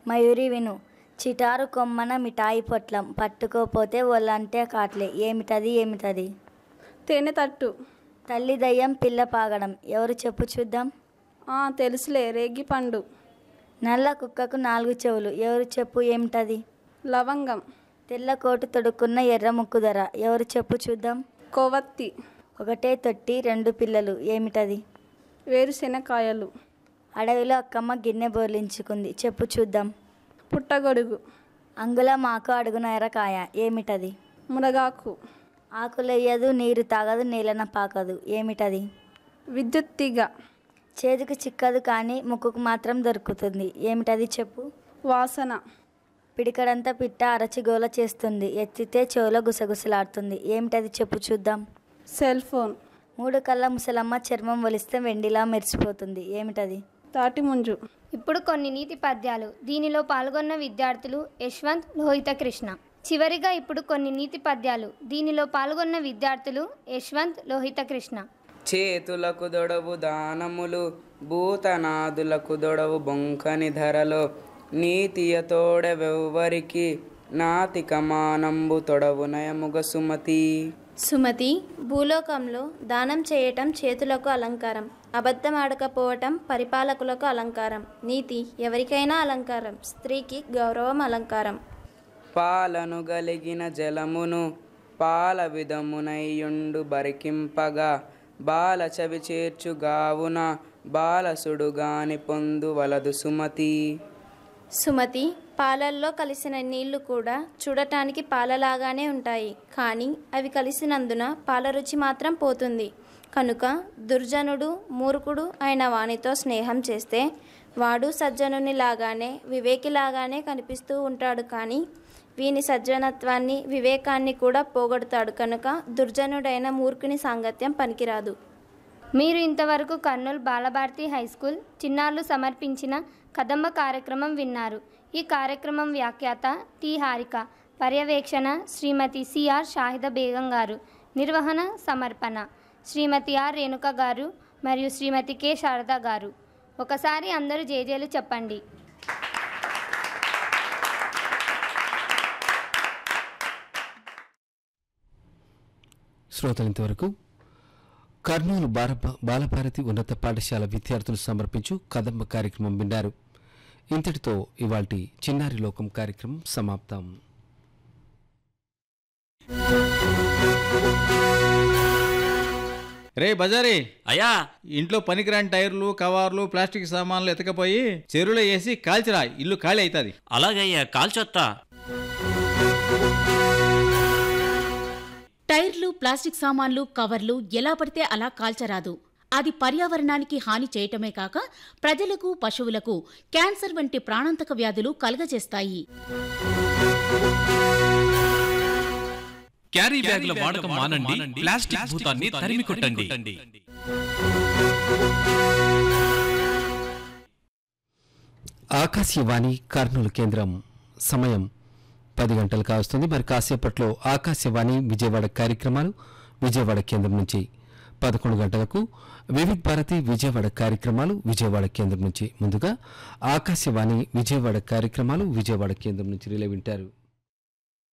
మయూరి విను చిటారు కొమ్మన మిఠాయి పొట్లం పట్టుకోపోతే ఒళ్ళంటే కాట్లే ఏమిటది ఏమిటది తేనె తట్టు తల్లి దయ్యం పిల్ల పాగడం ఎవరు చెప్పు చూద్దాం ఆ, తెలుసులే రేగి పండు నల్ల కుక్కకు నాలుగు చెవులు ఎవరు చెప్పు ఏమిటది లవంగం తెల్ల కోటు తొడుక్కున్న ఎర్ర ముక్కు ధర ఎవరు చెప్పు చూద్దాం కొవ్వత్తి ఒకటే తొట్టి రెండు పిల్లలు ఏమిటది వేరుశెనకాయలు అడవిలో అక్కమ్మ గిన్నె బోర్లించుకుంది చెప్పు చూద్దాం పుట్టగొడుగు అంగుళం ఆకు అడుగున ఎర్రకాయ ఏమిటది మునగాకు ఆకులెయ్యదు నీరు తాగదు నీలన పాకదు ఏమిటది విద్యుత్ తీగ చేతికి చిక్కదు కానీ ముక్కుకు మాత్రం దొరుకుతుంది ఏమిటది చెప్పు వాసన పిడికడంతా పిట్ట అరచిగోల చేస్తుంది ఎత్తితే చెవులో గుసగుసలాడుతుంది ఏమిటది చెప్పు చూద్దాం సెల్ ఫోన్ మూడు కళ్ళ ముసలమ్మ చర్మం వలిస్తే వెండిలా మెరిసిపోతుంది ఏమిటది తాటి ముంజు ఇప్పుడు కొన్ని నీతి పద్యాలు దీనిలో పాల్గొన్న విద్యార్థులు యశ్వంత్ లోహిత కృష్ణ చివరిగా ఇప్పుడు కొన్ని నీతి పద్యాలు దీనిలో పాల్గొన్న విద్యార్థులు యశ్వంత్ లోహిత కృష్ణ చేతులకు దొడవు దానములు భూతనాదులకు దొడవు బొంకని ధరలో నీతియ తోడెవెవ్వరికి నాతిక మానంబు తొడవు నయముగ సుమతి సుమతి భూలోకంలో దానం చేయటం చేతులకు అలంకారం అబద్ధం ఆడకపోవటం పరిపాలకులకు అలంకారం నీతి ఎవరికైనా అలంకారం స్త్రీకి గౌరవం అలంకారం పాలను గలిగిన జలమును పాల విధమునయ్యుండు బరికింపగా బాల చవి చేర్చు గావున బాలసుడుగాని పొందు వలదు సుమతి సుమతి పాలల్లో కలిసిన నీళ్లు కూడా చూడటానికి పాలలాగానే ఉంటాయి కానీ అవి కలిసినందున పాల రుచి మాత్రం పోతుంది కనుక దుర్జనుడు మూర్ఖుడు అయిన వానితో స్నేహం చేస్తే వాడు సజ్జనుని లాగానే వివేకిలాగానే కనిపిస్తూ ఉంటాడు కానీ వీని సజ్జనత్వాన్ని వివేకాన్ని కూడా పోగొడతాడు కనుక దుర్జనుడైన మూర్ఖుని సాంగత్యం పనికిరాదు మీరు ఇంతవరకు కర్నూలు బాలభారతి హై స్కూల్ చిన్నారులు సమర్పించిన కదంబ కార్యక్రమం విన్నారు ఈ కార్యక్రమం వ్యాఖ్యాత టి హారిక పర్యవేక్షణ శ్రీమతి సిఆర్ షాహిద బేగం గారు నిర్వహణ సమర్పణ శ్రీమతి ఆర్ రేణుక గారు మరియు శ్రీమతి కె శారద గారు ఒకసారి అందరూ జేజేలు చెప్పండి శ్రోతలు ఇంతవరకు కర్నూలు బాల బాలభారతి ఉన్నత పాఠశాల విద్యార్థులు సమర్పించు కదంబ కార్యక్రమం విన్నారు ఇంతటితో ఇవాల్టి చిన్నారి లోకం కార్యక్రమం సమాప్తం రే బజారీ అయ్యా ఇంట్లో పనికిరాని టైర్లు కవర్లు ప్లాస్టిక్ సామాన్లు ఎతకపోయి చెరువులో వేసి కాల్చిరా ఇల్లు ఖాళీ అవుతుంది అలాగయ్యా కాల్చొత్తా టైర్లు ప్లాస్టిక్ సామాన్లు కవర్లు ఎలా పడితే అలా కాల్చరాదు అది పర్యావరణానికి హాని చేయటమే కాక ప్రజలకు పశువులకు క్యాన్సర్ వంటి ప్రాణాంతక వ్యాధులు కలుగజేస్తాయి క్యారీ బ్యాగుల వాడకం మానండి ప్లాస్టిక్ భూతాన్ని తరిమి కొట్టండి ఆకాశవాణి కర్నూలు కేంద్రం సమయం పది గంటలు కావస్తుంది మరి కాసేపట్లో ఆకాశవాణి విజయవాడ కార్యక్రమాలు విజయవాడ కేంద్రం నుంచి పదకొండు గంటలకు వివిధ భారతి విజయవాడ కార్యక్రమాలు విజయవాడ కేంద్రం నుంచి ముందుగా ఆకాశవాణి విజయవాడ కార్యక్రమాలు విజయవాడ కేంద్రం నుంచి రిలే వింటారు